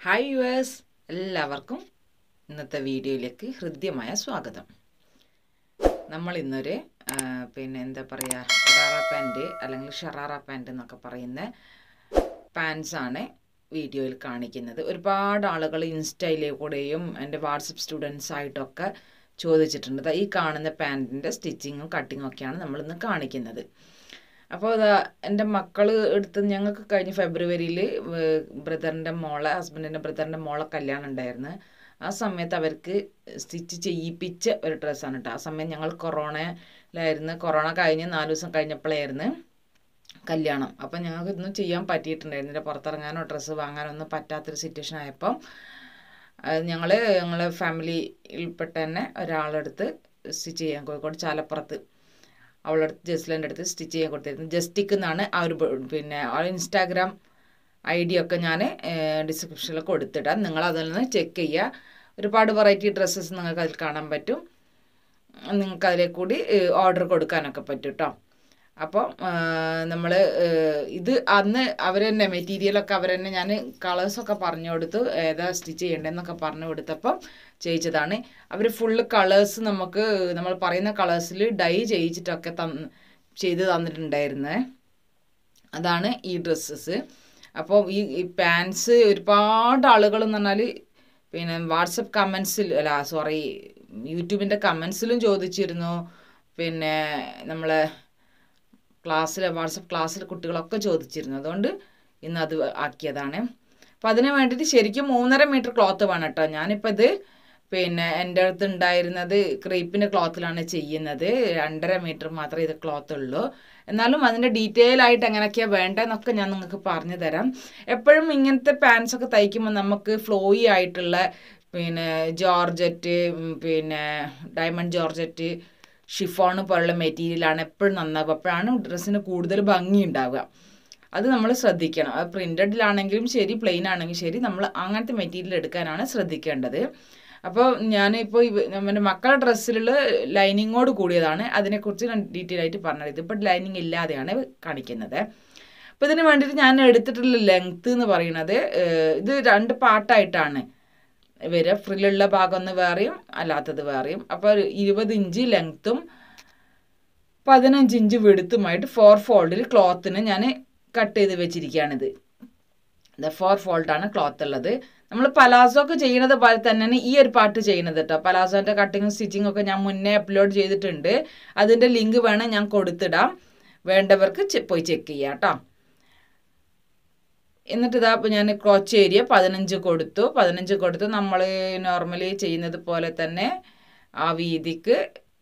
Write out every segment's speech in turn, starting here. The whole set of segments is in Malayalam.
ഹായ് യുവേഴ്സ് എല്ലാവർക്കും ഇന്നത്തെ വീഡിയോയിലേക്ക് ഹൃദ്യമായ സ്വാഗതം നമ്മൾ ഇന്നൊരു ആ, പിന്നെ എന്താ പറയുക ഷറാറ പാൻറ് അല്ലെങ്കിൽ ഷറാറ പാൻറ് എന്നൊക്കെ പറയുന്ന പാൻസാണ് വീഡിയോയിൽ കാണിക്കുന്നത് ഒരുപാട് ആളുകൾ ഇൻസ്റ്റയിലെ കൂടെയും എൻ്റെ വാട്സപ്പ് സ്റ്റുഡൻസ് ആയിട്ടൊക്കെ ചോദിച്ചിട്ടുണ്ട് ദാ ഈ കാണുന്ന പാൻറ്റിൻ്റെ സ്റ്റിച്ചിങ്ങും കട്ടിങ്ങും ഒക്കെയാണ് നമ്മളിന്ന് കാണിക്കുന്നത് അപ്പോൾ ഇതാ എൻ്റെ മക്കൾ എടുത്ത് ഞങ്ങൾക്ക് കഴിഞ്ഞ ഫെബ്രുവരിയിൽ ബ്രദറിൻ്റെ മോളെ ഹസ്ബൻഡിൻ്റെ ബ്രദറിൻ്റെ മോളെ കല്യാണം ഉണ്ടായിരുന്നു ആ സമയത്ത് അവർക്ക് സ്റ്റിച്ച് ചെയ്യിപ്പിച്ച ഒരു ഡ്രസ്സാണ് കേട്ടോ ആ സമയം ഞങ്ങൾ കൊറോണയിലായിരുന്നു കൊറോണ കഴിഞ്ഞ് നാല് ദിവസം കഴിഞ്ഞപ്പോഴായിരുന്നു കല്യാണം അപ്പം ഞങ്ങൾക്ക് ഇതൊന്നും ചെയ്യാൻ പറ്റിയിട്ടുണ്ടായിരുന്നില്ല പുറത്തിറങ്ങാനോ ഡ്രസ്സ് വാങ്ങാനോ ഒന്നും പറ്റാത്തൊരു സിറ്റുവേഷൻ ആയപ്പം ഞങ്ങൾ ഞങ്ങളെ ഫാമിലിയിൽപ്പെട്ട തന്നെ ഒരാളെടുത്ത് സ്റ്റിച്ച് ചെയ്യാൻ കോഴിക്കോട് ചാലപ്പുറത്ത് അവളുടെ അടുത്ത് ജസ്ലിൻ്റെ അടുത്ത് സ്റ്റിച്ച് ചെയ്യാൻ കൊടുത്തിരുന്നു ജസ്റ്റിക്ക് എന്നാണ് ആ ഒരു ബ- പിന്നെ ആ ഇൻസ്റ്റാഗ്രാം ഐ ഡി ഒക്കെ ഞാൻ ഡിസ്ക്രിപ്ഷനിൽ കൊടുത്തിടാം നിങ്ങൾ അതിൽ നിന്ന് ചെക്ക് ചെയ്യുക ഒരുപാട് വെറൈറ്റി ഡ്രസ്സസ് നിങ്ങൾക്ക് അതിൽ കാണാൻ പറ്റും നിങ്ങൾക്ക് അതിലെ കൂടി ഓർഡർ കൊടുക്കാനൊക്കെ പറ്റും കേട്ടോ അപ്പോൾ നമ്മൾ ഇത് അന്ന് അവർ തന്നെ മെറ്റീരിയലൊക്കെ അവർ തന്നെ ഞാൻ കളേഴ്സൊക്കെ പറഞ്ഞു കൊടുത്തു ഏതാ സ്റ്റിച്ച് ചെയ്യേണ്ടതെന്നൊക്കെ പറഞ്ഞു കൊടുത്തപ്പം ചെയ്യിച്ചതാണ് അവർ ഫുള്ള് കളേഴ്സ് നമുക്ക് നമ്മൾ പറയുന്ന കളേഴ്സിൽ ഡൈ ചെയ്യിച്ചിട്ടൊക്കെ തന്ന് ചെയ്ത് തന്നിട്ടുണ്ടായിരുന്നേ അതാണ് ഈ ഡ്രസ്സസ് അപ്പോൾ ഈ ഈ പാൻസ് ഒരുപാട് ആളുകൾ എന്ന് പറഞ്ഞാൽ പിന്നെ വാട്സപ്പ് കമൻസിൽ അല്ല സോറി യൂട്യൂബിൻ്റെ കമൻസിലും ചോദിച്ചിരുന്നു പിന്നെ നമ്മളെ ക്ലാസ്സിൽ വാട്സപ്പ് ക്ലാസ്സിൽ കുട്ടികളൊക്കെ ചോദിച്ചിരുന്നു അതുകൊണ്ട് ഇന്ന് അത് ആക്കിയതാണ് അപ്പം അതിന് വേണ്ടിയിട്ട് ശരിക്കും മൂന്നര മീറ്റർ ക്ലോത്ത് വേണം കേട്ടോ ഞാനിപ്പോൾ ഇത് പിന്നെ എൻ്റെ അടുത്ത് ഉണ്ടായിരുന്നത് ക്രീപ്പിൻ്റെ ക്ലോത്തിലാണ് ചെയ്യുന്നത് രണ്ടര മീറ്റർ മാത്രമേ ഇത് ക്ലോത്ത് ഉള്ളൂ എന്നാലും അതിൻ്റെ ഡീറ്റെയിൽ ആയിട്ട് എങ്ങനെയൊക്കെയാണ് വേണ്ടതെന്നൊക്കെ ഞാൻ നിങ്ങൾക്ക് പറഞ്ഞു തരാം എപ്പോഴും ഇങ്ങനത്തെ പാൻസ് ഒക്കെ തയ്ക്കുമ്പോൾ നമുക്ക് ഫ്ലോയി ആയിട്ടുള്ള പിന്നെ ജോർജറ്റ് ഉം, പിന്നെ ഡയമണ്ട് ജോർജറ്റ് ഷിഫോൺ പോലുള്ള മെറ്റീരിയലാണ് എപ്പോഴും നന്നാവുക അപ്പോഴാണ് ഡ്രസ്സിന് കൂടുതൽ ഭംഗി ഉണ്ടാവുക അത് നമ്മൾ ശ്രദ്ധിക്കണം അത് പ്രിൻറ്റഡിലാണെങ്കിലും ശരി പ്ലെയിൻ ആണെങ്കിലും ശരി നമ്മൾ അങ്ങനത്തെ മെറ്റീരിയൽ എടുക്കാനാണ് ശ്രദ്ധിക്കേണ്ടത് അപ്പോൾ ഞാനിപ്പോൾ നമ്മുടെ മക്കളുടെ ഡ്രസ്സിലുള്ള ലൈനിങ്ങോട് കൂടിയതാണ് അതിനെക്കുറിച്ച് ഞാൻ ഡീറ്റെയിൽ ആയിട്ട് പറഞ്ഞത് ഇതിപ്പോൾ ലൈനിങ് ഇല്ലാതെയാണ് കാണിക്കുന്നത് അപ്പോൾ ഇതിന് വേണ്ടിയിട്ട് ഞാൻ എടുത്തിട്ടുള്ള ലെങ്ത്ത് എന്ന് പറയുന്നത് ഏഹ്, ഇത് രണ്ട് പാർട്ടായിട്ടാണ് വരിക ഫ്രില്ലുള്ള ഭാഗം ഒന്ന് വേറെയും അല്ലാത്തത് വേറെയും അപ്പോൾ ഒരു ഇരുപത് ഇഞ്ച് ലെങ്ത്തും പതിനഞ്ച് ഇഞ്ച് വെടുത്തുമായിട്ട് ഫോർ ഫോൾഡിൽ ക്ലോത്തിന് ഞാൻ കട്ട് ചെയ്ത് വെച്ചിരിക്കുകയാണിത് ഇത് ഫോർ ഫോൾഡാണ് ക്ലോത്ത് ഉള്ളത് നമ്മൾ പലാസോ ഒക്കെ ചെയ്യുന്നത് പോലെ തന്നെയാണ് ഈ ഒരു പാട്ട് ചെയ്യുന്നത് കേട്ടോ പലാസോൻ്റെ കട്ടിങ്ങും സ്റ്റിച്ചിങ്ങും ഒക്കെ ഞാൻ മുന്നേ അപ്ലോഡ് ചെയ്തിട്ടുണ്ട് അതിൻ്റെ ലിങ്ക് വേണം ഞാൻ കൊടുത്തിടാം വേണ്ടവർക്ക് ചെ- പോയി ചെക്ക് ചെയ്യാം കേട്ടോ എന്നിട്ട് ഇതാ ഇപ്പം ഞാൻ ക്രോച്ച് ഏരിയ പതിനഞ്ച് കൊടുത്തു പതിനഞ്ച് കൊടുത്ത് നമ്മൾ നോർമലി ചെയ്യുന്നത് പോലെ തന്നെ ആ വീതിക്ക്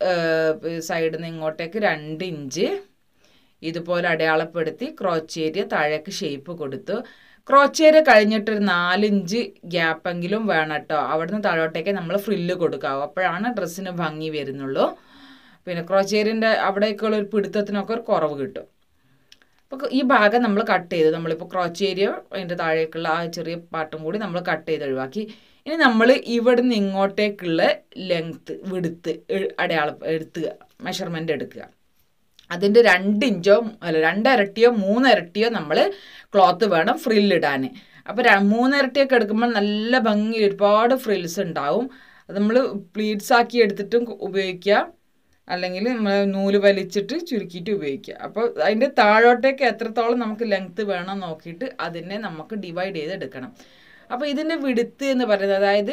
സൈഡിൽ നിന്ന് ഇങ്ങോട്ടേക്ക് രണ്ട് ഇഞ്ച് ഇതുപോലെ അടയാളപ്പെടുത്തി ക്രോച്ച് ഏരിയ താഴേക്ക് ഷേപ്പ് കൊടുത്തു ക്രോച്ച് ഏരിയ കഴിഞ്ഞിട്ട് ഒരു നാലിഞ്ച് ഗ്യാപ്പെങ്കിലും വേണം കേട്ടോ അവിടുന്ന് താഴോട്ടേക്ക് നമ്മൾ ഫ്രില്ല് കൊടുക്കാവൂ അപ്പോഴാണ് ഡ്രസ്സിന് ഭംഗി വരുന്നുള്ളൂ പിന്നെ ക്രോച്ച് ഏരിയൻ്റെ അവിടേക്കുള്ള ഒരു പിടുത്തത്തിനൊക്കെ ഒരു കുറവ് കിട്ടും അപ്പോൾ ഈ ഭാഗം നമ്മൾ കട്ട് ചെയ്തു നമ്മളിപ്പോൾ ക്രോച്ച് ഏരിയ അതിൻ്റെ താഴേക്കുള്ള ആ ചെറിയ പാട്ടും കൂടി നമ്മൾ കട്ട് ചെയ്ത് ഒഴിവാക്കി ഇനി നമ്മൾ ഇവിടെ നിന്ന് ഇങ്ങോട്ടേക്കുള്ള ലെങ്ത്ത് വിടുത്ത് അടയാളം എടുത്തുക മെഷർമെൻ്റ് എടുക്കുക അതിൻ്റെ രണ്ട് ഇഞ്ചോ അല്ല രണ്ടരട്ടിയോ മൂന്നരട്ടിയോ നമ്മൾ ക്ലോത്ത് വേണം ഫ്രില്ലിടാൻ അപ്പോൾ മൂന്നരട്ടിയൊക്കെ എടുക്കുമ്പോൾ നല്ല ഭംഗി ഒരുപാട് ഫ്രിൽസ് ഉണ്ടാവും അത് നമ്മൾ പ്ലീറ്റ്സ് ആക്കി എടുത്തിട്ടും ഉപയോഗിക്കുക അല്ലെങ്കിൽ നമ്മൾ നൂല് വലിച്ചിട്ട് ചുരുക്കിയിട്ട് ഉപയോഗിക്കുക അപ്പോൾ അതിൻ്റെ താഴോട്ടേക്ക് എത്രത്തോളം നമുക്ക് ലെങ്ത്ത് വേണം നോക്കിയിട്ട് അതിനെ നമുക്ക് ഡിവൈഡ് ചെയ്ത് എടുക്കണം അപ്പോൾ ഇതിൻ്റെ വിടുത്ത് എന്ന് പറയുന്നത് അതായത്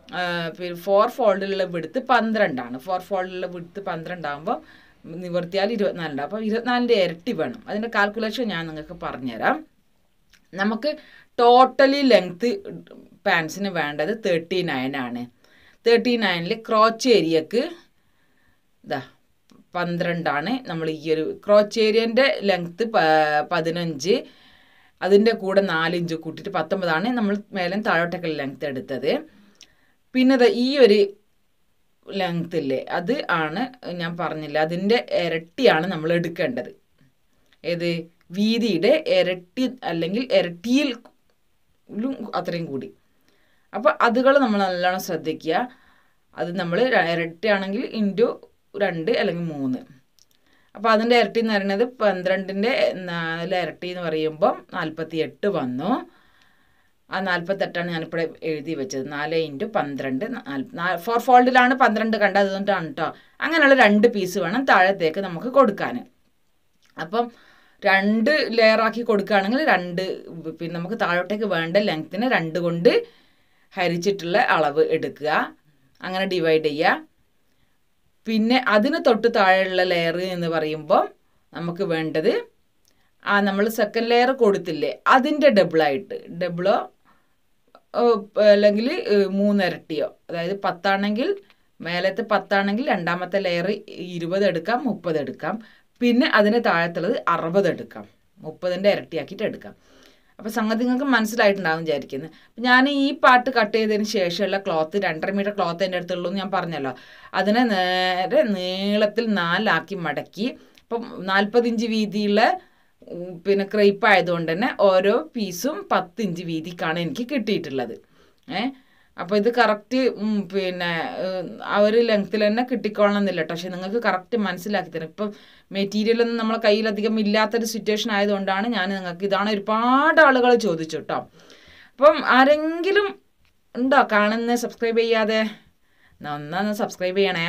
ഫോർ ഫോൾഡിലുള്ള വിടുത്ത് പന്ത്രണ്ടാണ് ഫോർ ഫോൾഡിലുള്ള വിടുത്ത് പന്ത്രണ്ടാകുമ്പോൾ നിവർത്തിയാൽ ഇരുപത്തിനാലുണ്ട് അപ്പോൾ ഇരുപത്തിനാലിൻ്റെ ഇരട്ടി വേണം അതിൻ്റെ കാൽക്കുലേഷൻ ഞാൻ നിങ്ങൾക്ക് പറഞ്ഞുതരാം നമുക്ക് ടോട്ടലി ലെങ്ത്ത് പാൻസിന് വേണ്ടത് തേർട്ടി നയൻ ആണ് തേർട്ടി നയനിൽ ക്രോച്ച് ഏരിയക്ക് ഇതാ പന്ത്രണ്ടാണ് നമ്മൾ ഈ ഒരു ക്രോച്ച് ഏരിയൻ്റെ ലെങ്ത്ത് പതിനഞ്ച് അതിൻ്റെ കൂടെ നാലിഞ്ച് കൂട്ടിയിട്ട് പത്തൊമ്പതാണ് നമ്മൾ മേലെ താഴോട്ടൊക്കെ ലെങ്ത്ത് എടുത്തത് പിന്നെ ദാ ഈ ഒരു ലെങ്ത് ഇല്ലേ അത് ആണ് ഞാൻ പറഞ്ഞില്ല അതിൻ്റെ ഇരട്ടിയാണ് നമ്മൾ എടുക്കേണ്ടത് ഏത് വീതിയുടെ ഇരട്ടി അല്ലെങ്കിൽ ഇരട്ടിയിൽ അത്രയും കൂടി അപ്പോൾ അതുകൾ നമ്മൾ നല്ലോണം ശ്രദ്ധിക്കുക അത് നമ്മൾ ഇരട്ടിയാണെങ്കിൽ ഇൻറ്റു രണ്ട് അല്ലെങ്കിൽ മൂന്ന് അപ്പോൾ അതിൻ്റെ ഇരട്ടി എന്ന് പറയുന്നത് പന്ത്രണ്ടിൻ്റെ നാല് ഇരട്ടി എന്ന് പറയുമ്പോൾ നാൽപ്പത്തി എട്ട് വന്നു ആ നാൽപ്പത്തെട്ടാണ് ഞാനിപ്പോൾ എഴുതി വെച്ചത് നാല് ഇൻറ്റു പന്ത്രണ്ട് ഫോർ ഫോൾഡിലാണ് പന്ത്രണ്ട് കണ്ടത് അതുകൊണ്ടാണ് കേട്ടോ അങ്ങനെയുള്ള രണ്ട് പീസ് വേണം താഴത്തേക്ക് നമുക്ക് കൊടുക്കാൻ അപ്പം രണ്ട് ലെയറാക്കി കൊടുക്കുകയാണെങ്കിൽ രണ്ട് പിന്നെ നമുക്ക് താഴോട്ടേക്ക് വേണ്ട ലെങ്ത്തിന് രണ്ട് കൊണ്ട് ഹരിച്ചിട്ടുള്ള അളവ് എടുക്കുക അങ്ങനെ ഡിവൈഡ് ചെയ്യുക പിന്നെ അതിന് തൊട്ട് താഴെയുള്ള ലെയർ എന്ന് പറയുമ്പോൾ നമുക്ക് വേണ്ടത് ആ നമ്മൾ സെക്കൻഡ് ലെയർ കൊടുത്തില്ലേ അതിൻ്റെ ഡബിളായിട്ട് ഡബിളോ അല്ലെങ്കിൽ മൂന്നിരട്ടിയോ അതായത് പത്താണെങ്കിൽ മേലത്തെ പത്താണെങ്കിൽ രണ്ടാമത്തെ ലെയർ ഇരുപത് എടുക്കാം മുപ്പത് എടുക്കാം പിന്നെ അതിന് താഴത്തുള്ളത് അറുപത് എടുക്കാം മുപ്പതിൻ്റെ ഇരട്ടിയാക്കിയിട്ട് എടുക്കാം അപ്പോൾ സംഗതി നിങ്ങൾക്ക് മനസ്സിലായിട്ടുണ്ടാവും വിചാരിക്കുന്നത് ഞാൻ ഈ പാട്ട് കട്ട് ചെയ്തതിന് ശേഷമുള്ള ക്ലോത്ത് രണ്ടര മീറ്റർ ക്ലോത്ത് എൻ്റെ അടുത്തുള്ളൂ എന്ന് ഞാൻ പറഞ്ഞല്ലോ അതിനെ നേരെ നീളത്തിൽ നാലാക്കി മടക്കി അപ്പം നാൽപ്പത് ഇഞ്ച് വീതിയുള്ള പിന്നെ ക്രൈപ്പ് ആയതുകൊണ്ട് തന്നെ ഓരോ പീസും പത്ത് ഇഞ്ച് വീതിക്കാണ് എനിക്ക് കിട്ടിയിട്ടുള്ളത് ഏ അപ്പോൾ ഇത് കറക്റ്റ് പിന്നെ ആ ഒരു ലെങ്ത്തിൽ തന്നെ കിട്ടിക്കൊള്ളണമെന്നില്ല കേട്ടോ പക്ഷെ നിങ്ങൾക്ക് കറക്റ്റ് മനസ്സിലാക്കി തരാം ഇപ്പം മെറ്റീരിയലൊന്നും നമ്മളെ കയ്യിലധികം ഇല്ലാത്തൊരു സിറ്റുവേഷൻ ആയതുകൊണ്ടാണ് ഞാൻ നിങ്ങൾക്ക് ഇതാണ് ഒരുപാട് ആളുകൾ ചോദിച്ചു കേട്ടോ അപ്പം ആരെങ്കിലും ഉണ്ടോ കാണുന്ന സബ്സ്ക്രൈബ് ചെയ്യാതെ ഒന്നൊന്ന് സബ്സ്ക്രൈബ് ചെയ്യണേ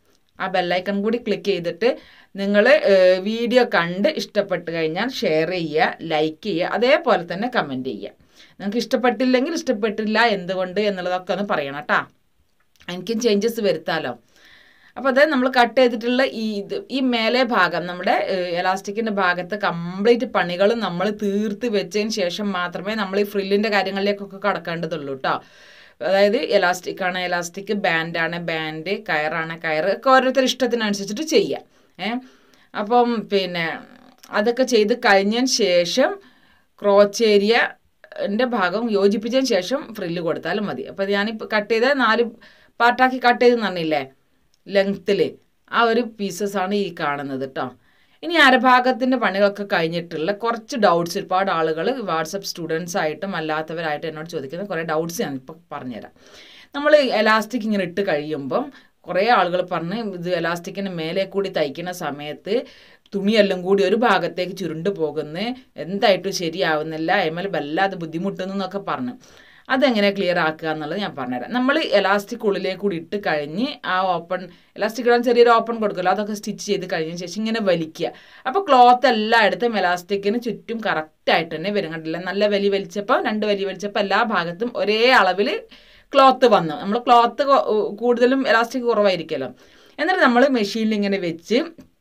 ആ ബെല്ലൈക്കൺ കൂടി ക്ലിക്ക് ചെയ്തിട്ട് നിങ്ങൾ വീഡിയോ കണ്ട് ഇഷ്ടപ്പെട്ട് കഴിഞ്ഞാൽ ഷെയർ ചെയ്യുക ലൈക്ക് ചെയ്യുക അതേപോലെ തന്നെ കമൻറ്റ് ചെയ്യുക നിങ്ങൾക്ക് ഇഷ്ടപ്പെട്ടില്ലെങ്കിൽ ഇഷ്ടപ്പെട്ടില്ല എന്തുകൊണ്ട് എന്നുള്ളതൊക്കെ ഒന്ന് പറയണം കേട്ടോ എനിക്കും ചേഞ്ചസ് വരുത്താലോ അപ്പോൾ അത് നമ്മൾ കട്ട് ചെയ്തിട്ടുള്ള ഈ ഇത് ഈ മേലെ ഭാഗം നമ്മുടെ എലാസ്റ്റിക്കിൻ്റെ ഭാഗത്ത് കംപ്ലീറ്റ് പണികൾ നമ്മൾ തീർത്ത് വെച്ചതിന് ശേഷം മാത്രമേ നമ്മൾ ഈ ഫ്രില്ലിൻ്റെ കാര്യങ്ങളിലേക്കൊക്കെ കടക്കേണ്ടതുള്ളൂ കേട്ടോ അതായത് എലാസ്റ്റിക് ആണ് എലാസ്റ്റിക് ബാൻഡാണ് ബാൻഡ് കയറാണ് കയറ് ഒക്കെ ഓരോരുത്തർ ഇഷ്ടത്തിനനുസരിച്ചിട്ട് ചെയ്യാം ഏ അപ്പം പിന്നെ അതൊക്കെ ചെയ്ത് കഴിഞ്ഞതിന് ശേഷം ക്രോച്ച് ഏരിയ എൻ്റെ ഭാഗം യോജിപ്പിച്ചതിന് ശേഷം ഫ്രില്ല് കൊടുത്താലും മതി അപ്പോൾ ഞാനിപ്പോൾ കട്ട് ചെയ്ത നാല് പാർട്ടാക്കി കട്ട് ചെയ്ത് തന്നില്ലേ ലെങ്ത്തിൽ ആ ഒരു പീസസ് ആണ് ഈ കാണുന്നത് കേട്ടോ ഇനി അരഭാഗത്തിൻ്റെ പണികളൊക്കെ കഴിഞ്ഞിട്ടുള്ള കുറച്ച് ഡൗട്ട്സ് ഒരുപാട് ആളുകൾ വാട്സപ്പ് സ്റ്റുഡൻസ് ആയിട്ടും അല്ലാത്തവരായിട്ടും എന്നോട് ചോദിക്കുന്ന കുറേ ഡൗട്ട്സ് ഞാൻ ഇപ്പോൾ പറഞ്ഞുതരാം നമ്മൾ എലാസ്റ്റിക് ഇങ്ങനെ ഇട്ട് കഴിയുമ്പം കുറേ ആളുകൾ പറഞ്ഞ് ഇത് എലാസ്റ്റിക്കിന് മേലെ കൂടി തയ്ക്കുന്ന സമയത്ത് തുണിയെല്ലാം കൂടി ഒരു ഭാഗത്തേക്ക് ചുരുണ്ട് പോകുന്നു എന്തായിട്ടും ശരിയാവുന്നില്ല എമ്മൽ വല്ലാതെ ബുദ്ധിമുട്ടുന്നു എന്നൊക്കെ പറഞ്ഞു അതെങ്ങനെ ക്ലിയർ ആക്കുക എന്നുള്ളത് ഞാൻ പറഞ്ഞുതരാം നമ്മൾ എലാസ്റ്റിക് ഉള്ളിലേക്ക് കൂടി ഇട്ട് കഴിഞ്ഞ് ആ ഓപ്പൺ എലാസ്റ്റിക് ഇടാൻ ചെറിയൊരു ഓപ്പൺ കൊടുക്കുമല്ലോ അതൊക്കെ സ്റ്റിച്ച് ചെയ്ത് കഴിഞ്ഞതിന് ശേഷം ഇങ്ങനെ വലിക്കുക അപ്പോൾ ക്ലോത്ത് എല്ലായിടത്തും എലാസ്റ്റിക്കിന് ചുറ്റും കറക്റ്റായിട്ട് തന്നെ വരും കണ്ടില്ല നല്ല വലി വലിച്ചപ്പോൾ രണ്ട് വലി വലിച്ചപ്പോൾ എല്ലാ ഭാഗത്തും ഒരേ അളവിൽ ക്ലോത്ത് വന്നു നമ്മൾ ക്ലോത്ത് കൂടുതലും എലാസ്റ്റിക് കുറവായിരിക്കുമല്ലോ എന്നിട്ട് നമ്മൾ മെഷീനിൽ ഇങ്ങനെ വെച്ച്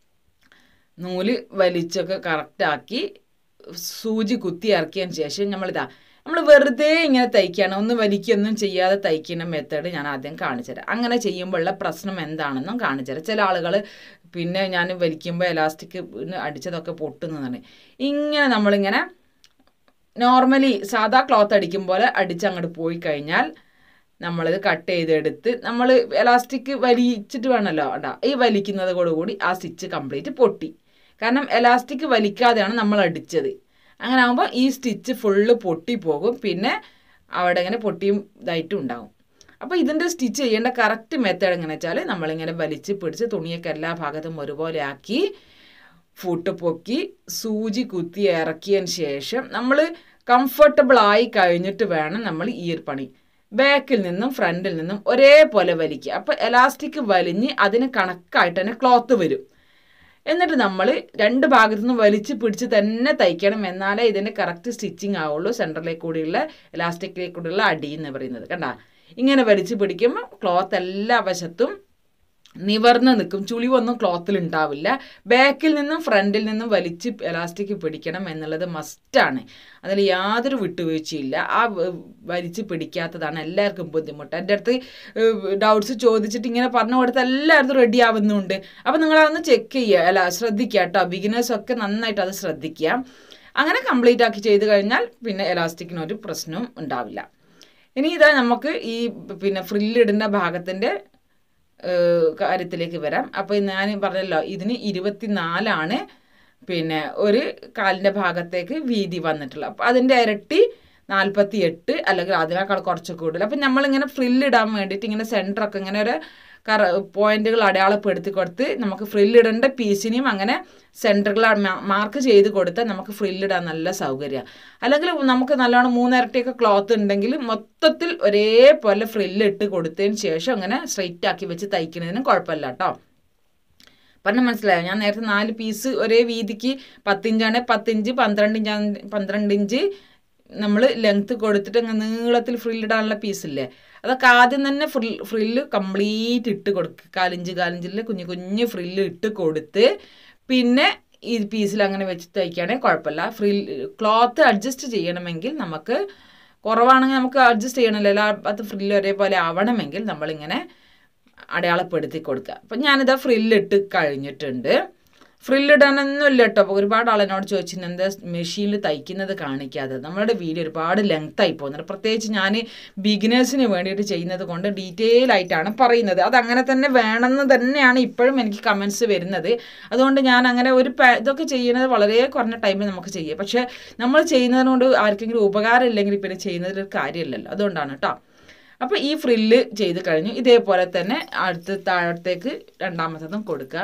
നൂല് വലിച്ചൊക്കെ കറക്റ്റാക്കി സൂചി കുത്തി ഇറക്കിയതിന് ശേഷം നമ്മളിതാ നമ്മൾ വെറുതെ ഇങ്ങനെ തയ്ക്കുകയാണ് ഒന്നും വലിക്കൊന്നും ചെയ്യാതെ തയ്ക്കുന്ന മെത്തേഡ് ഞാൻ ആദ്യം കാണിച്ചുതരാം അങ്ങനെ ചെയ്യുമ്പോഴുള്ള പ്രശ്നം എന്താണെന്നും കാണിച്ചുതരാം ചില ആളുകൾ പിന്നെ ഞാൻ വലിക്കുമ്പോൾ എലാസ്റ്റിക് അടിച്ചതൊക്കെ പൊട്ടുന്നതാണ് ഇങ്ങനെ നമ്മളിങ്ങനെ നോർമലി സാധാ ക്ലോത്ത് അടിക്കും പോലെ അടിച്ചങ്ങോട്ട് പോയി കഴിഞ്ഞാൽ നമ്മളിത് കട്ട് ചെയ്തെടുത്ത് നമ്മൾ എലാസ്റ്റിക് വലിച്ചിട്ട് വേണമല്ലോ അടാ ഈ വലിക്കുന്നത് കൂടി ആ സ്റ്റിച്ച് കംപ്ലീറ്റ് പൊട്ടി കാരണം എലാസ്റ്റിക് വലിക്കാതെയാണ് നമ്മൾ അടിച്ചത് അങ്ങനെ ആകുമ്പോൾ ഈ സ്റ്റിച്ച് ഫുള്ള് പൊട്ടിപ്പോകും പിന്നെ അവിടെ ഇങ്ങനെ പൊട്ടിയും ഇതായിട്ടും ഉണ്ടാവും അപ്പോൾ ഇതിൻ്റെ സ്റ്റിച്ച് ചെയ്യേണ്ട കറക്റ്റ് മെത്തേഡ് എങ്ങനെ വെച്ചാൽ നമ്മളിങ്ങനെ വലിച്ച് പിടിച്ച് തുണിയൊക്കെ എല്ലാ ഭാഗത്തും ഒരുപോലെ ആക്കി ഫുട്ട് പൊക്കി സൂചി കുത്തി ഇറക്കിയതിന് ശേഷം നമ്മൾ കംഫർട്ടബിൾ ആയി കഴിഞ്ഞിട്ട് വേണം നമ്മൾ ഈ ഒരു പണി ബാക്കിൽ നിന്നും ഫ്രണ്ടിൽ നിന്നും ഒരേപോലെ വലിക്കുക അപ്പോൾ എലാസ്റ്റിക് വലിഞ്ഞ് അതിന് കണക്കായിട്ട് തന്നെ ക്ലോത്ത് വരും എന്നിട്ട് നമ്മൾ രണ്ട് ഭാഗത്തു നിന്നും വലിച്ച് പിടിച്ച് തന്നെ തയ്ക്കണം എന്നാലേ ഇതിൻ്റെ കറക്റ്റ് സ്റ്റിച്ചിങ് ആവുള്ളൂ സെൻറ്ററിലേക്ക് കൂടിയുള്ള എലാസ്റ്റിക്കിലേക്ക് കൂടിയുള്ള അടി എന്ന് പറയുന്നത് കണ്ട ഇങ്ങനെ വലിച്ച് പിടിക്കുമ്പോൾ ക്ലോത്ത് എല്ലാ വശത്തും നിവർന്ന് നിൽക്കും ചുളിവൊന്നും ക്ലോത്തിൽ ഉണ്ടാവില്ല ബാക്കിൽ നിന്നും ഫ്രണ്ടിൽ നിന്നും വലിച്ച് എലാസ്റ്റിക് പിടിക്കണം എന്നുള്ളത് മസ്റ്റാണ് അതിൽ യാതൊരു വിട്ടുവീഴ്ചയില്ല ആ വലിച്ച് പിടിക്കാത്തതാണ് എല്ലാവർക്കും ബുദ്ധിമുട്ട് എൻ്റെ അടുത്ത് ഡൗട്ട്സ് ചോദിച്ചിട്ട് ഇങ്ങനെ പറഞ്ഞു കൊടുത്ത് എല്ലായിടത്തും റെഡി ആവുന്നുണ്ട് അപ്പോൾ നിങ്ങളതൊന്ന് ചെക്ക് ചെയ്യുക അല്ല ശ്രദ്ധിക്കുക കേട്ടോ ബിഗിനേഴ്സൊക്കെ നന്നായിട്ട് അത് ശ്രദ്ധിക്കുക അങ്ങനെ കംപ്ലീറ്റ് ആക്കി ചെയ്ത് കഴിഞ്ഞാൽ പിന്നെ എലാസ്റ്റിക്കിനൊരു പ്രശ്നവും ഉണ്ടാവില്ല ഇനി ഇതാ നമുക്ക് ഈ പിന്നെ ഫ്രില്ലിടുന്ന ഭാഗത്തിൻ്റെ കാര്യത്തിലേക്ക് വരാം അപ്പോൾ ഞാൻ പറഞ്ഞല്ലോ ഇതിന് ഇരുപത്തിനാലാണ് പിന്നെ ഒരു കാലിൻ്റെ ഭാഗത്തേക്ക് വീതി വന്നിട്ടുള്ളത് അപ്പോൾ അതിൻ്റെ ഇരട്ടി നാൽപ്പത്തി എട്ട് അല്ലെങ്കിൽ അതിനേക്കാൾ കുറച്ച് കൂടുതൽ അപ്പം നമ്മളിങ്ങനെ ഫ്രില്ലിടാൻ വേണ്ടിയിട്ട് ഇങ്ങനെ സെൻറ്ററൊക്കെ ഇങ്ങനെ ഒരു കറ പോയിന്റുകൾ അടയാളപ്പെടുത്തി കൊടുത്ത് നമുക്ക് ഫ്രില്ലിടേണ്ട പീസിനെയും അങ്ങനെ സെൻറ്ററുകൾ മാർക്ക് ചെയ്ത് കൊടുത്താൽ നമുക്ക് ഫ്രില്ലിടാൻ നല്ല സൗകര്യമാണ് അല്ലെങ്കിൽ നമുക്ക് നല്ലോണം മൂന്നിരട്ടിയൊക്കെ ക്ലോത്ത് ഉണ്ടെങ്കിൽ മൊത്തത്തിൽ ഒരേപോലെ ഫ്രില്ലിട്ട് കൊടുത്തതിന് ശേഷം അങ്ങനെ സ്ട്രെയിറ്റ് ആക്കി വെച്ച് തയ്ക്കുന്നതിനും കുഴപ്പമില്ല കേട്ടോ പറഞ്ഞ മനസ്സിലായോ ഞാൻ നേരത്തെ നാല് പീസ് ഒരേ വീതിക്ക് പത്തിഞ്ചാണ് പത്തിഞ്ച് പന്ത്രണ്ട് ഇഞ്ച് പന്ത്രണ്ട് ഇഞ്ച് നമ്മൾ ലെങ്ത്ത് കൊടുത്തിട്ട് അങ്ങനെ നീളത്തിൽ ഫ്രില്ലിടാനുള്ള പീസില്ലേ അതൊക്കെ ആദ്യം തന്നെ ഫ്രിൽ ഫ്രില്ല് കംപ്ലീറ്റ് ഇട്ട് കൊടുക്കുക കാലിഞ്ച് കാലിഞ്ചിൽ കുഞ്ഞു കുഞ്ഞു ഫ്രില്ല് ഇട്ട് കൊടുത്ത് പിന്നെ ഈ പീസിൽ അങ്ങനെ വെച്ച് തയ്ക്കുകയാണെങ്കിൽ കുഴപ്പമില്ല ഫ്രിൽ ക്ലോത്ത് അഡ്ജസ്റ്റ് ചെയ്യണമെങ്കിൽ നമുക്ക് കുറവാണെങ്കിൽ നമുക്ക് അഡ്ജസ്റ്റ് ചെയ്യണമല്ലോ എല്ലാ അത് ഫ്രില്ല് ഒരേപോലെ ആവണമെങ്കിൽ നമ്മളിങ്ങനെ അടയാളപ്പെടുത്തി കൊടുക്കുക അപ്പം ഞാനിതാ ഫ്രില്ലിട്ട് കഴിഞ്ഞിട്ടുണ്ട് ഫ്രില്ലിടാനൊന്നുമില്ല കേട്ടോ അപ്പോൾ ഒരുപാട് ആളെന്നോട് ചോദിച്ചിട്ടുണ്ട് എന്താ മെഷീനിൽ തയ്ക്കുന്നത് കാണിക്കാതെ നമ്മളുടെ വീഡിയോ ഒരുപാട് ലെങ്ത് ആയി പോകുന്നുണ്ട് പ്രത്യേകിച്ച് ഞാൻ ബിഗിനേഴ്സിന് വേണ്ടിയിട്ട് ചെയ്യുന്നത് കൊണ്ട് ഡീറ്റെയിൽ ആയിട്ടാണ് പറയുന്നത് അത് അങ്ങനെ തന്നെ വേണമെന്ന് തന്നെയാണ് ഇപ്പോഴും എനിക്ക് കമൻസ് വരുന്നത് അതുകൊണ്ട് ഞാൻ അങ്ങനെ ഒരു ഇതൊക്കെ ചെയ്യുന്നത് വളരെ കുറഞ്ഞ ടൈമിൽ നമുക്ക് ചെയ്യാം പക്ഷേ നമ്മൾ ചെയ്യുന്നതിനോട് ആർക്കെങ്കിലും ഉപകാരം ഇല്ലെങ്കിൽ പിന്നെ ചെയ്യുന്നതിൽ കാര്യമില്ലല്ലോ അതുകൊണ്ടാണ് കേട്ടോ അപ്പോൾ ഈ ഫ്രില്ല് ചെയ്ത് കഴിഞ്ഞു ഇതേപോലെ തന്നെ അടുത്ത് താഴത്തേക്ക് രണ്ടാമത്തതും കൊടുക്കുക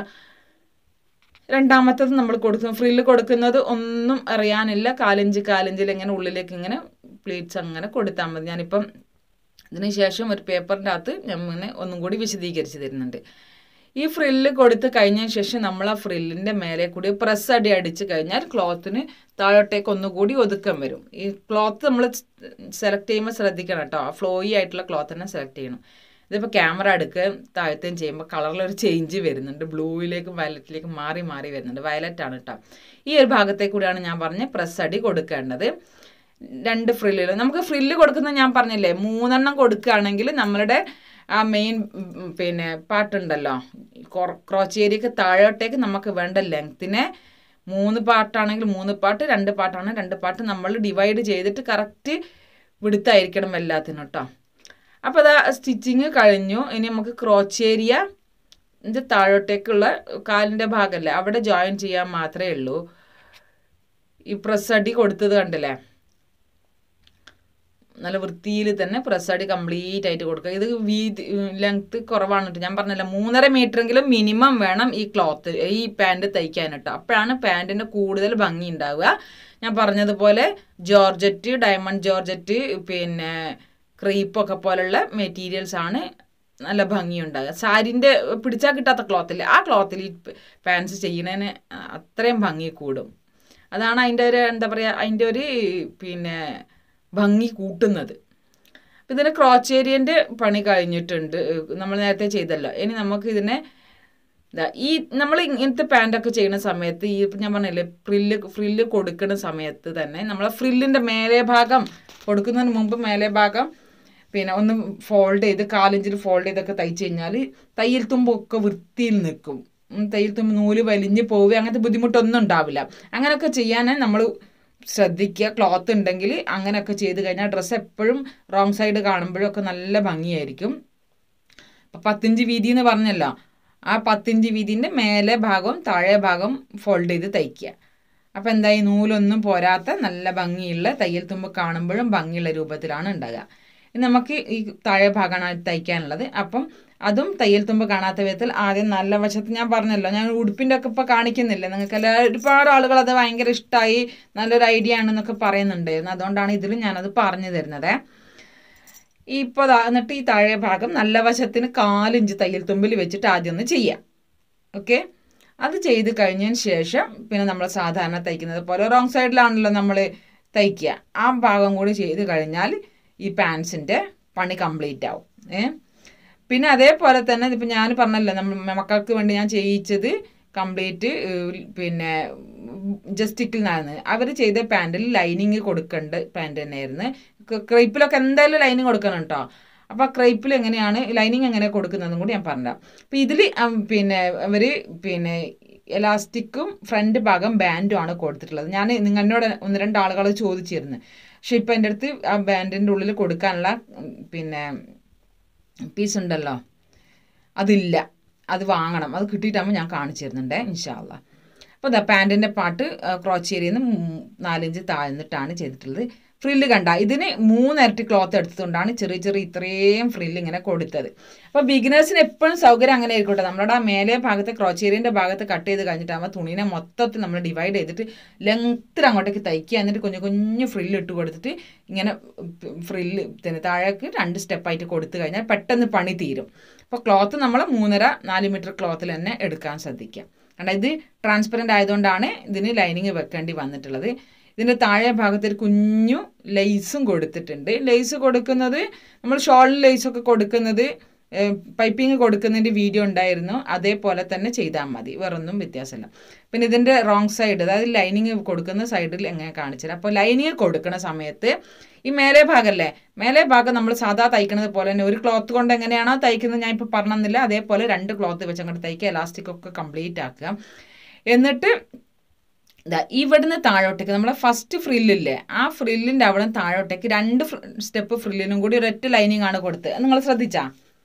രണ്ടാമത്തത് നമ്മൾ കൊടുക്കും ഫ്രില്ല് കൊടുക്കുന്നത് ഒന്നും അറിയാനില്ല കാലഞ്ച് കാലഞ്ചിൽ ഇങ്ങനെ ഉള്ളിലേക്ക് ഇങ്ങനെ പ്ലീറ്റ്സ് അങ്ങനെ കൊടുത്താൽ മതി ഞാനിപ്പം ഇതിന് ശേഷം ഒരു പേപ്പറിൻ്റെ അകത്ത് ഞാൻ ഇങ്ങനെ ഒന്നും കൂടി വിശദീകരിച്ച് തരുന്നുണ്ട് ഈ ഫ്രില്ല് കൊടുത്ത് കഴിഞ്ഞതിന് ശേഷം നമ്മൾ ആ ഫ്രില്ലിൻ്റെ മേലെ കൂടി പ്രസ് അടി അടിച്ച് കഴിഞ്ഞാൽ ക്ലോത്തിന് താഴോട്ടേക്ക് ഒന്നുകൂടി ഒതുക്കം വരും ഈ ക്ലോത്ത് നമ്മൾ സെലക്ട് ചെയ്യുമ്പോൾ ശ്രദ്ധിക്കണം കേട്ടോ ഫ്ലോയി ആയിട്ടുള്ള ക്ലോത്ത് തന്നെ സെലക്ട് ചെയ്യണം ഇതിപ്പോൾ ക്യാമറ എടുക്കുകയും താഴത്തെയും ചെയ്യുമ്പോൾ കളറിലൊരു ചേഞ്ച് വരുന്നുണ്ട് ബ്ലൂവിലേക്കും വയലറ്റിലേക്കും മാറി മാറി വരുന്നുണ്ട് വയലറ്റ് ആണ് കേട്ടോ ഈ ഒരു ഭാഗത്തെ കൂടിയാണ് ഞാൻ പറഞ്ഞ പ്രസ് അടി കൊടുക്കേണ്ടത് രണ്ട് ഫ്രില്ലുകൾ നമുക്ക് ഫ്രില്ല് കൊടുക്കുന്നത് ഞാൻ പറഞ്ഞില്ലേ മൂന്നെണ്ണം കൊടുക്കുകയാണെങ്കിൽ നമ്മളുടെ ആ മെയിൻ പിന്നെ പാട്ടുണ്ടല്ലോ ക്രോച്ചേരിക്ക് താഴോട്ടേക്ക് നമുക്ക് വേണ്ട ലെങ്ത്തിനെ മൂന്ന് പാട്ടാണെങ്കിൽ മൂന്ന് പാട്ട് രണ്ട് പാട്ടാണ് രണ്ട് പാട്ട് നമ്മൾ ഡിവൈഡ് ചെയ്തിട്ട് കറക്റ്റ് വിടുത്തായിരിക്കണം എല്ലാത്തിനും കേട്ടോ അപ്പോൾ അതാ സ്റ്റിച്ചിങ് കഴിഞ്ഞു ഇനി നമുക്ക് ക്രോച്ചേരിയ ഇത് താഴോട്ടേക്കുള്ള കാലിൻ്റെ ഭാഗമല്ലേ അവിടെ ജോയിൻ ചെയ്യാൻ മാത്രമേ ഉള്ളൂ ഈ പ്രസ് അടി കൊടുത്തത് കണ്ടില്ലേ നല്ല വൃത്തിയിൽ തന്നെ പ്രസ് അടി കംപ്ലീറ്റ് ആയിട്ട് കൊടുക്കുക ഇത് വീതി ലെങ്ത്ത് കുറവാണ് കേട്ടോ ഞാൻ പറഞ്ഞല്ലോ മൂന്നര മീറ്ററെങ്കിലും മിനിമം വേണം ഈ ക്ലോത്ത് ഈ പാൻറ് തയ്ക്കാൻ കേട്ടോ അപ്പോഴാണ് പാൻറ്റിന് കൂടുതൽ ഭംഗി ഉണ്ടാവുക ഞാൻ പറഞ്ഞതുപോലെ ജോർജറ്റ് ഡയമണ്ട് ജോർജറ്റ് പിന്നെ ക്രീപ്പൊക്കെ പോലുള്ള മെറ്റീരിയൽസ് ആണ് നല്ല ഭംഗിയുണ്ടാകുക സാരിൻ്റെ പിടിച്ചാൽ കിട്ടാത്ത ക്ലോത്തില്ലേ ആ ക്ലോത്തിൽ ഈ പാൻസ് ചെയ്യുന്നതിന് അത്രയും ഭംഗി കൂടും അതാണ് അതിൻ്റെ ഒരു എന്താ പറയുക അതിൻ്റെ ഒരു പിന്നെ ഭംഗി കൂട്ടുന്നത് ഇതിന് ക്രോച്ചേരിയൻ്റെ പണി കഴിഞ്ഞിട്ടുണ്ട് നമ്മൾ നേരത്തെ ചെയ്തല്ലോ ഇനി നമുക്ക് ഇതിനെ ഈ നമ്മൾ ഇങ്ങനത്തെ പാൻറ്റൊക്കെ ചെയ്യുന്ന സമയത്ത് ഈ ഇപ്പം ഞാൻ പറഞ്ഞില്ലേ ഫ്രില്ല് ഫ്രില്ല് കൊടുക്കുന്ന സമയത്ത് തന്നെ നമ്മൾ ഫ്രില്ലിൻ്റെ മേലെ ഭാഗം കൊടുക്കുന്നതിന് മുമ്പ് മേലെ ഭാഗം പിന്നെ ഒന്ന് ഫോൾഡ് ചെയ്ത് കാലിഞ്ചിൽ ഫോൾഡ് ചെയ്തൊക്കെ തയ്ച്ചു കഴിഞ്ഞാൽ തയ്യൽ തുമ്പൊക്കെ വൃത്തിയിൽ നിൽക്കും തയ്യൽ തുമ്പ് നൂല് വലിഞ്ഞ് പോവുക അങ്ങനത്തെ ബുദ്ധിമുട്ടൊന്നും ഉണ്ടാവില്ല അങ്ങനെയൊക്കെ ചെയ്യാൻ നമ്മൾ ശ്രദ്ധിക്കുക ക്ലോത്ത് ഉണ്ടെങ്കിൽ അങ്ങനെയൊക്കെ ചെയ്ത് കഴിഞ്ഞാൽ ഡ്രസ്സ് എപ്പോഴും റോങ് സൈഡ് കാണുമ്പോഴൊക്കെ നല്ല ഭംഗിയായിരിക്കും അപ്പം പത്തിഞ്ച് വീതി എന്ന് പറഞ്ഞല്ലോ ആ പത്തിഞ്ച് വീതിൻ്റെ മേലെ ഭാഗവും താഴെ ഭാഗം ഫോൾഡ് ചെയ്ത് തയ്ക്കുക അപ്പോൾ എന്തായി നൂലൊന്നും പോരാത്ത നല്ല ഭംഗിയുള്ള തയ്യൽ തുമ്പ് കാണുമ്പോഴും ഭംഗിയുള്ള രൂപത്തിലാണ് ഉണ്ടാകുക നമുക്ക് ഈ താഴെ ഭാഗമാണ് തയ്ക്കാനുള്ളത് അപ്പം അതും തയ്യൽ തുമ്പ് കാണാത്ത വിധത്തിൽ ആദ്യം നല്ല വശത്ത് ഞാൻ പറഞ്ഞല്ലോ ഞാൻ ഉടുപ്പിൻ്റെ ഒക്കെ ഇപ്പോൾ കാണിക്കുന്നില്ല നിങ്ങൾക്ക് എല്ലാ ഒരുപാട് ആളുകൾ അത് ഭയങ്കര ഇഷ്ടമായി നല്ലൊരു ഐഡിയ ആണെന്നൊക്കെ പറയുന്നുണ്ടായിരുന്നു അതുകൊണ്ടാണ് ഇതിലും ഞാനത് പറഞ്ഞു തരുന്നത് ഇപ്പോൾ എന്നിട്ട് ഈ താഴെ ഭാഗം നല്ല വശത്തിന് കാലിഞ്ച് തയ്യൽ തുമ്പിൽ വെച്ചിട്ട് ആദ്യം ഒന്ന് ചെയ്യാം ഓക്കെ അത് ചെയ്ത് കഴിഞ്ഞതിന് ശേഷം പിന്നെ നമ്മൾ സാധാരണ തയ്ക്കുന്നത് പോലെ റോങ് സൈഡിലാണല്ലോ നമ്മൾ തയ്ക്കുക ആ ഭാഗം കൂടി ചെയ്ത് കഴിഞ്ഞാൽ ഈ പാൻസിൻ്റെ പണി കംപ്ലീറ്റ് ആവും ഏ പിന്നെ അതേപോലെ തന്നെ ഇപ്പം ഞാൻ പറഞ്ഞല്ലോ നമ്മൾ മക്കൾക്ക് വേണ്ടി ഞാൻ ചെയ്യിച്ചത് കംപ്ലീറ്റ് പിന്നെ ജസ്റ്റിക്കിൽ നിന്നായിരുന്നു അവർ ചെയ്ത പാൻറ്റിൽ ലൈനിങ് കൊടുക്കേണ്ട പാൻറ് തന്നെയായിരുന്നു ക്രൈപ്പിലൊക്കെ എന്തായാലും ലൈനിങ് കൊടുക്കണം കേട്ടോ അപ്പോൾ ആ ക്രൈപ്പിൽ എങ്ങനെയാണ് ലൈനിങ് എങ്ങനെ കൊടുക്കുന്നതും കൂടി ഞാൻ പറഞ്ഞുതരാം അപ്പോൾ ഇതിൽ പിന്നെ അവർ പിന്നെ എലാസ്റ്റിക്കും ഫ്രണ്ട് ഭാഗം ബാൻഡും ആണ് കൊടുത്തിട്ടുള്ളത് ഞാൻ നിങ്ങളോട് ഒന്ന് രണ്ട് ആളുകൾ ചോദിച്ചിരുന്നു പക്ഷെ ഇപ്പം എൻ്റെ അടുത്ത് ആ ബാൻഡിൻ്റെ ഉള്ളിൽ കൊടുക്കാനുള്ള പിന്നെ പീസ് ഉണ്ടല്ലോ അതില്ല അത് വാങ്ങണം അത് കിട്ടിയിട്ടാകുമ്പോൾ ഞാൻ കാണിച്ചു തരുന്നുണ്ട് ഇൻഷാല്ല അപ്പോൾ ഇതാ പാൻറ്റിൻ്റെ പാട്ട് ക്രോച്ചേരിയിൽ നിന്ന് നാലിഞ്ച് താഴ്ന്നിട്ടാണ് ചെയ്തിട്ടുള്ളത് ഫ്രില്ല് കണ്ട ഇതിന് മൂന്നിരട്ടി ക്ലോത്ത് എടുത്തതുകൊണ്ടാണ് ചെറിയ ചെറിയ ഇത്രയും ഫ്രില്ല് ഇങ്ങനെ കൊടുത്തത് അപ്പോൾ ബിഗിനേഴ്സിന് എപ്പോഴും സൗകര്യം അങ്ങനെ ആയിരിക്കട്ടെ നമ്മുടെ ആ മേലെ ഭാഗത്തെ ക്രോച്ചേരിയൻ്റെ ഭാഗത്ത് കട്ട് ചെയ്ത് കഴിഞ്ഞിട്ടാകുമ്പോൾ തുണീനെ മൊത്തത്തിൽ നമ്മൾ ഡിവൈഡ് ചെയ്തിട്ട് ലെങ്ത്തിൽ അങ്ങോട്ടേക്ക് തയ്ക്കുക എന്നിട്ട് കുഞ്ഞു കുഞ്ഞു ഫ്രില്ല് ഇട്ട് കൊടുത്തിട്ട് ഇങ്ങനെ ഫ്രില്ല് തന്നെ താഴേക്ക് രണ്ട് സ്റ്റെപ്പായിട്ട് കൊടുത്തു കഴിഞ്ഞാൽ പെട്ടെന്ന് പണി തീരും അപ്പോൾ ക്ലോത്ത് നമ്മൾ മൂന്നര നാല് മീറ്റർ ക്ലോത്തിൽ തന്നെ എടുക്കാൻ ശ്രദ്ധിക്കുക കാരണം ഇത് ട്രാൻസ്പെറൻ്റ് ആയതുകൊണ്ടാണ് ഇതിന് ലൈനിങ് വെക്കേണ്ടി വന്നിട്ടുള്ളത് ഇതിൻ്റെ താഴെ ഭാഗത്ത് ഒരു കുഞ്ഞു ലേസും കൊടുത്തിട്ടുണ്ട് ലേസ് കൊടുക്കുന്നത് നമ്മൾ ഷോളിൽ ലേസൊക്കെ കൊടുക്കുന്നത് പൈപ്പിംഗ് കൊടുക്കുന്നതിൻ്റെ വീഡിയോ ഉണ്ടായിരുന്നു അതേപോലെ തന്നെ ചെയ്താൽ മതി വേറൊന്നും വ്യത്യാസമില്ല പിന്നെ ഇതിൻ്റെ റോങ് സൈഡ് അതായത് ലൈനിങ് കൊടുക്കുന്ന സൈഡിൽ എങ്ങനെ കാണിച്ചത് അപ്പോൾ ലൈനിങ് കൊടുക്കുന്ന സമയത്ത് ഈ മേലെ ഭാഗമല്ലേ മേലെ ഭാഗം നമ്മൾ സാധാ തയ്ക്കുന്നത് പോലെ തന്നെ ഒരു ക്ലോത്ത് കൊണ്ട് എങ്ങനെയാണോ തയ്ക്കുന്നത് ഞാൻ ഇപ്പോൾ പറഞ്ഞെന്നില്ല അതേപോലെ രണ്ട് ക്ലോത്ത് വെച്ച് അങ്ങോട്ട് തയ്ക്കുക എലാസ്റ്റിക് ഒക്കെ കംപ്ലീറ്റ് ആക്കുക എന്നിട്ട് ഇതാ ഇവിടുന്ന് താഴോട്ടേക്ക് നമ്മളെ ഫസ്റ്റ് ഫ്രില്ലില്ലേ ആ ഫ്രില്ലിൻ്റെ അവിടെ താഴോട്ടേക്ക് രണ്ട് സ്റ്റെപ്പ് ഫ്രില്ലിനും കൂടി ഒരൊറ്റ ലൈനിങ് ആണ് കൊടുത്തത് നിങ്ങൾ ശ്രദ്ധിച്ചാ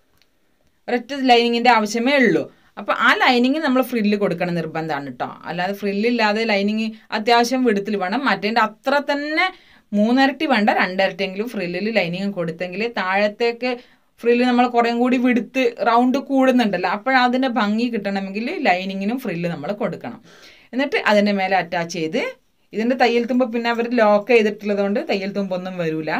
ഒരൊറ്റ ലൈനിങ്ങിൻ്റെ ആവശ്യമേ ഉള്ളൂ അപ്പോൾ ആ ലൈനിങ് നമ്മൾ ഫ്രില്ല് കൊടുക്കണം നിർബന്ധമാണ് കേട്ടോ അല്ലാതെ ഫ്രില്ലില്ലാതെ ലൈനിങ് അത്യാവശ്യം വിടുത്തിൽ വേണം മറ്റേൻ്റെ അത്ര തന്നെ മൂന്നിരട്ടി വേണ്ട രണ്ടിരട്ടിയെങ്കിലും ഫ്രില്ലിൽ ലൈനിങ് കൊടുത്തെങ്കിൽ താഴത്തേക്ക് ഫ്രില്ല് നമ്മൾ കുറേം കൂടി വിടുത്ത് റൗണ്ട് കൂടുന്നുണ്ടല്ലോ അപ്പോഴതിൻ്റെ ഭംഗി കിട്ടണമെങ്കിൽ ലൈനിങ്ങിനും ഫ്രില്ല് നമ്മൾ കൊടുക്കണം എന്നിട്ട് അതിൻ്റെ മേലെ അറ്റാച്ച് ചെയ്ത് ഇതിൻ്റെ തയ്യൽ തുമ്പ് പിന്നെ അവർ ലോക്ക് ചെയ്തിട്ടുള്ളത് കൊണ്ട് തയ്യൽ തുമ്പൊന്നും വരില്ല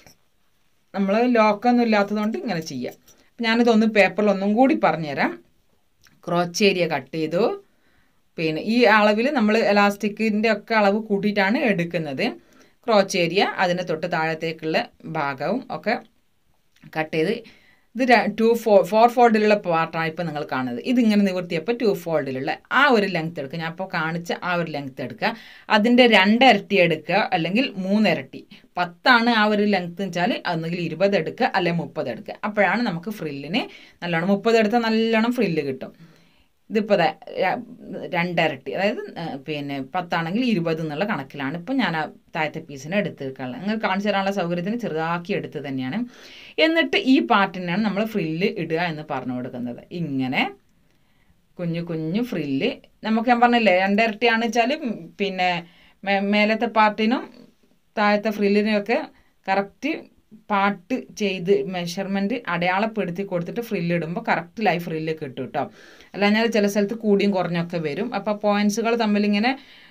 നമ്മൾ ലോക്കൊന്നും ഇല്ലാത്തതുകൊണ്ട് ഇങ്ങനെ ചെയ്യാം ഞാനിതൊന്ന് പേപ്പറിൽ ഒന്നും കൂടി പറഞ്ഞുതരാം ക്രോച്ച് ഏരിയ കട്ട് ചെയ്തു പിന്നെ ഈ അളവിൽ നമ്മൾ എലാസ്റ്റിക്കിൻ്റെ ഒക്കെ അളവ് കൂട്ടിയിട്ടാണ് എടുക്കുന്നത് ക്രോച്ച് ഏരിയ അതിന് തൊട്ട് താഴത്തേക്കുള്ള ഭാഗവും ഒക്കെ കട്ട് ചെയ്ത് ഇത് ടു ഫോ ഫോർ ഫോൾഡിലുള്ള പാർട്ടാണ് ഇപ്പോൾ നിങ്ങൾ കാണുന്നത് ഇതിങ്ങനെ നിവർത്തിയപ്പോൾ ടു ഫോൾഡിലുള്ള ആ ഒരു ലെങ്ത് എടുക്കുക ഞാൻ ഇപ്പോൾ കാണിച്ച ആ ഒരു ലെങ്ത് എടുക്കുക അതിൻ്റെ രണ്ടിരട്ടി എടുക്കുക അല്ലെങ്കിൽ മൂന്നിരട്ടി പത്താണ് ആ ഒരു ലെങ്ത് വെച്ചാൽ ഒന്നുകിൽ ഇരുപത് എടുക്കുക അല്ലെങ്കിൽ മുപ്പത് എടുക്കുക അപ്പോഴാണ് നമുക്ക് ഫ്രില്ലിന് നല്ലോണം മുപ്പത് എടുത്താൽ നല്ലോണം ഫ്രില്ല് കിട്ടും ഇതിപ്പോൾ രണ്ടിരട്ടി അതായത് പിന്നെ പത്താണെങ്കിൽ ഇരുപത് എന്നുള്ള കണക്കിലാണ് ഇപ്പം ഞാൻ ആ താഴത്തെ പീസിനെ എടുത്തിരിക്കാനുള്ളത് നിങ്ങൾ കാണിച്ചു തരാനുള്ള സൗകര്യത്തിന് ചെറുതാക്കി എടുത്ത് തന്നെയാണ് എന്നിട്ട് ഈ പാർട്ടിനാണ് നമ്മൾ ഫ്രില്ല് ഇടുക എന്ന് പറഞ്ഞു കൊടുക്കുന്നത് ഇങ്ങനെ കുഞ്ഞു കുഞ്ഞു ഫ്രില്ല് നമുക്ക് ഞാൻ പറഞ്ഞില്ലേ രണ്ടിരട്ടിയാണ് വെച്ചാൽ പിന്നെ മേലത്തെ പാർട്ടിനും താഴത്തെ ഫ്രില്ലിനും കറക്റ്റ് പാട്ട് ചെയ്ത് മെഷർമെൻറ്റ് അടയാളപ്പെടുത്തി കൊടുത്തിട്ട് ഫ്രില്ല് ഇടുമ്പോൾ കറക്റ്റ് ലൈഫ് ഫ്രില്ല് കിട്ടും കേട്ടോ അല്ലാഞ്ഞാൽ ചില സ്ഥലത്ത് കൂടിയും കുറഞ്ഞൊക്കെ വരും അപ്പോൾ പോയിൻറ്റ്സുകൾ തമ്മിലിങ്ങനെ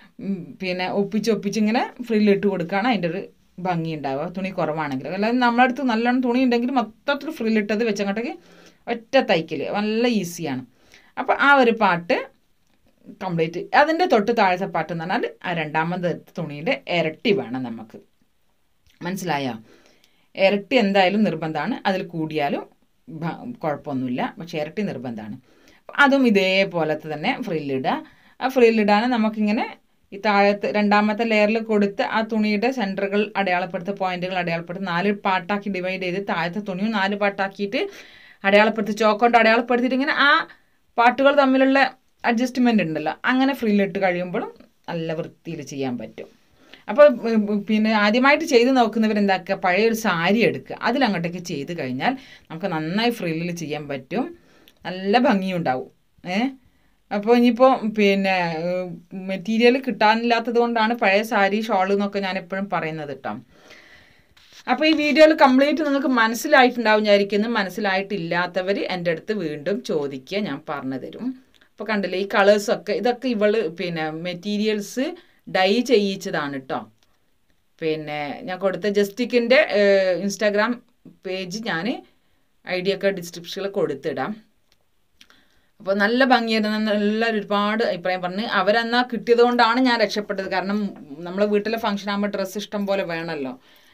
പിന്നെ ഒപ്പിച്ച് ഒപ്പിച്ച് ഇങ്ങനെ ഫ്രില്ല് ഇട്ട് കൊടുക്കുകയാണ് അതിൻ്റെ ഒരു ഭംഗി ഉണ്ടാവുക തുണി കുറവാണെങ്കിൽ അല്ലാതെ നമ്മുടെ അടുത്ത് നല്ലോണം തുണി ഉണ്ടെങ്കിൽ മൊത്തത്തിൽ ഫ്രില്ലിട്ടത് വെച്ചങ്ങോട്ടേക്ക് ഒറ്റ തയ്ക്കൽ നല്ല ഈസിയാണ് അപ്പോൾ ആ ഒരു പാട്ട് കംപ്ലീറ്റ് അതിൻ്റെ തൊട്ട് താഴത്തെ പാട്ട് എന്ന് പറഞ്ഞാൽ ആ രണ്ടാമത്തെ തുണീൻ്റെ ഇരട്ടി വേണം നമുക്ക് മനസ്സിലായോ ഇരട്ടി എന്തായാലും നിർബന്ധമാണ് അതിൽ കൂടിയാലും കുഴപ്പമൊന്നുമില്ല പക്ഷേ ഇരട്ടി നിർബന്ധമാണ് അതും ഇതേപോലത്തെ തന്നെ ഫ്രില്ലിടുക ആ ഫ്രില്ലിടാൻ നമുക്കിങ്ങനെ ഈ താഴത്തെ രണ്ടാമത്തെ ലെയറിൽ കൊടുത്ത് ആ തുണിയുടെ സെൻറ്ററുകൾ അടയാളപ്പെടുത്ത പോയിന്റുകൾ അടയാളപ്പെടുത്തി നാല് പാട്ടാക്കി ഡിവൈഡ് ചെയ്ത് താഴത്തെ തുണിയും നാല് പാട്ടാക്കിയിട്ട് അടയാളപ്പെടുത്തി ചോക്കൊണ്ട് അടയാളപ്പെടുത്തിയിട്ട് ഇങ്ങനെ ആ പാട്ടുകൾ തമ്മിലുള്ള അഡ്ജസ്റ്റ്മെൻ്റ് ഉണ്ടല്ലോ അങ്ങനെ ഫ്രില്ലിട്ട് കഴിയുമ്പോഴും നല്ല വൃത്തിയിൽ ചെയ്യാൻ പറ്റും അപ്പോൾ പിന്നെ ആദ്യമായിട്ട് ചെയ്ത് നോക്കുന്നവർ എന്താക്കുക പഴയൊരു സാരി എടുക്കുക അതിലങ്ങോട്ടേക്ക് ചെയ്ത് കഴിഞ്ഞാൽ നമുക്ക് നന്നായി ഫ്രില്ലിൽ ചെയ്യാൻ പറ്റും നല്ല ഭംഗിയുണ്ടാവും ഏ അപ്പോൾ ഇനിയിപ്പോൾ പിന്നെ മെറ്റീരിയൽ കിട്ടാനില്ലാത്തത് കൊണ്ടാണ് പഴയ സാരി ഷോൾ എന്നൊക്കെ ഞാൻ എപ്പോഴും പറയുന്നത് കേട്ടോ അപ്പോൾ ഈ വീഡിയോയിൽ കംപ്ലീറ്റ് നിങ്ങൾക്ക് മനസ്സിലായിട്ടുണ്ടാവും വിചാരിക്കുന്നു മനസ്സിലായിട്ടില്ലാത്തവർ എൻ്റെ അടുത്ത് വീണ്ടും ചോദിക്കുക ഞാൻ പറഞ്ഞു തരും അപ്പോൾ കണ്ടില്ലേ ഈ കളേഴ്സൊക്കെ ഇതൊക്കെ ഇവള് പിന്നെ മെറ്റീരിയൽസ് ഡൈ ചെയ്യിച്ചതാണ് കേട്ടോ പിന്നെ ഞാൻ കൊടുത്ത ജസ്റ്റിക്കിൻ്റെ ഇൻസ്റ്റാഗ്രാം പേജ് ഞാൻ ഐഡിയ ഒക്കെ ഡിസ്ക്രിപ്ഷനിൽ കൊടുത്തിടാം അപ്പോൾ നല്ല ഭംഗിയായിരുന്നു എല്ലാവരും ഒരുപാട് അഭിപ്രായം പറഞ്ഞ് അവരെന്നാ കിട്ടിയത് കൊണ്ടാണ് ഞാൻ രക്ഷപ്പെട്ടത് കാരണം നമ്മളെ വീട്ടിലെ ഫംഗ്ഷൻ ആകുമ്പോൾ ഡ്രസ്സ് ഇഷ്ടം പോലെ വേണമല്ലോ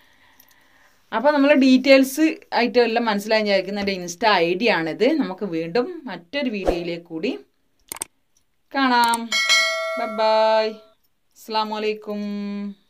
അപ്പോൾ നമ്മൾ ഡീറ്റെയിൽസ് ആയിട്ട് എല്ലാം മനസ്സിലായി വിചാരിക്കുന്ന എൻ്റെ ഇൻസ്റ്റ ഐ ഡി ആണിത് നമുക്ക് വീണ്ടും മറ്റൊരു വീഡിയോയിലേക്ക് കൂടി കാണാം ബൈ അസ്സാം വലൈക്കും